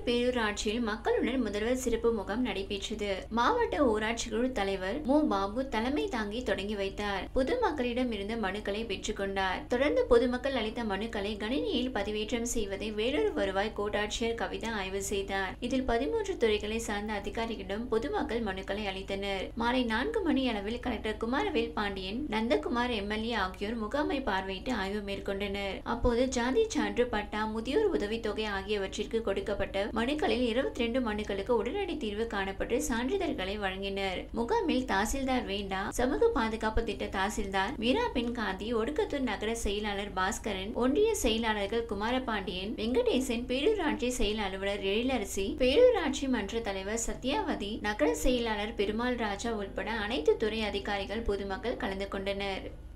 பேரூராட்சியில் மக்களுடன் முதல்வர் சிறப்பு முகாம் நடைபெற்றது மாவட்ட ஊராட்சி குழு தலைவர் மு பாபு தலைமை தாங்கி தொடங்கி வைத்தார் பொதுமக்களிடம் இருந்த மனுக்களை பெற்றுக்கொண்டார் தொடர்ந்து பொதுமக்கள் அளித்த மனுக்களை கணினியில் பதிவேற்றம் செய்வதை வேலூர் வருவாய் கோட்டாட்சியர் கவிதா ஆய்வு செய்தார் இதில் பதிமூன்று துறைகளை சார்ந்த அதிகாரிகளிடம் பொதுமக்கள் மனுக்களை அளித்தனர் மாலை நான்கு மணி அளவில் கலெக்டர் குமாரவேல் பாண்டியன் நந்தகுமார் எம்எல்ஏ ஆகியோர் முகாமை பார்வையிட்டு ஆய்வு மேற்கொண்டனர் அப்போது ஜாதி சான்று பட்டா முதியோர் உதவித்தொகை ஆகியவற்றிற்கு கொடுக்கப்பட்ட மனுக்களில் இருபத்தி ரெண்டு மனுக்களுக்கு உடனடி தீர்வு காணப்பட்டு சான்றிதழ்களை வழங்கினர் முகாமில் தாசில்தார் வேண்டா சமூக பாதுகாப்பு திட்ட தாசில்தார் மீரா பெண் காந்தி ஒடுக்கத்தூர் நகர செயலாளர் பாஸ்கரன் ஒன்றிய செயலாளர்கள் குமாரபாண்டியன் வெங்கடேசன் பேரூராட்சி செயல் அலுவலர் எழிலரசி பேரூராட்சி மன்ற தலைவர் சத்யாவதி நகர செயலாளர் பெருமாள் ராஜா உட்பட அனைத்து துறை அதிகாரிகள் பொதுமக்கள் கலந்து கொண்டனர்